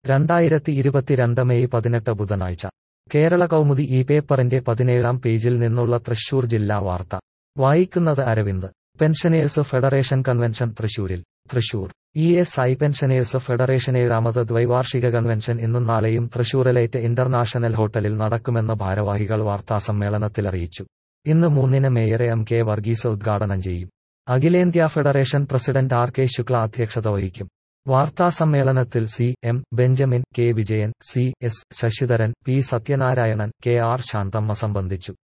രണ്ടായിരത്തി ഇരുപത്തിരണ്ട് മെയ് പതിനെട്ട് ബുധനാഴ്ച കേരള കൗമുദി ഈ പേപ്പറിന്റെ പതിനേഴാം പേജിൽ നിന്നുള്ള തൃശൂർ ജില്ലാ വാർത്ത വായിക്കുന്നത് അരവിന്ദ് പെൻഷനേഴ്സ് ഫെഡറേഷൻ കൺവെൻഷൻ തൃശൂരിൽ Thrissur E S I pensioners federation ഏഴാമത് ദ്വൈവാർഷിക കൺവെൻഷൻ ഇന്നും നാളെയും തൃശൂരിലേറ്റ് ഇന്റർനാഷണൽ ഹോട്ടലിൽ നടക്കുമെന്ന് ഭാരവാഹികൾ വാർത്താസമ്മേളനത്തിൽ അറിയിച്ചു ഇന്ന് മൂന്നിന് മേയർ എം കെ വർഗീസ് ഉദ്ഘാടനം ചെയ്യും അഖിലേന്ത്യാ federation president R K Shukla അധ്യക്ഷത വഹിക്കും വാർത്താസമ്മേളനത്തിൽ C M Benjamin K Vijayan C S Sasidharan P Sathyanarayanan K R Santhamma സംബന്ധിച്ചു